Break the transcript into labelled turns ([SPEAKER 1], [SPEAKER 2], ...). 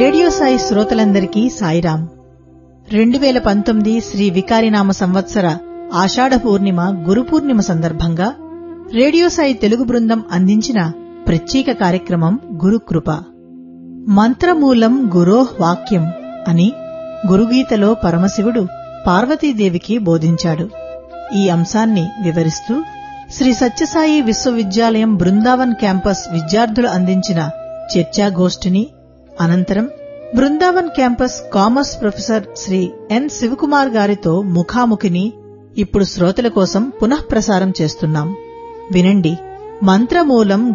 [SPEAKER 1] radio Sai శ్రోతలందరికీ సాయిరాం రెండు వేల పంతొమ్మిది శ్రీ వికారినామ సంవత్సర ఆషాఢ పూర్ణిమ గురు పూర్ణిమ సందర్భంగా రేడియో సాయి తెలుగు బృందం అందించిన ప్రత్యేక కార్యక్రమం గురుకృప మంత్రమూలం గురోహ్ వాక్యం అని గురుగీతలో పరమశివుడు పార్వతీదేవికి బోధించాడు ఈ అంశాన్ని వివరిస్తూ శ్రీ సత్యసాయి విశ్వవిద్యాలయం బృందావన్ క్యాంపస్ విద్యార్థులు అందించిన చర్చాగోష్ఠిని అనంతరం Brindavan campus commerce professor Sri N Sivakumar గారితో ముఖాముఖిని ఇప్పుడు శ్రోతల కోసం పునఃప్రసారం చేస్తున్నాం వినండి మంత్రమూలం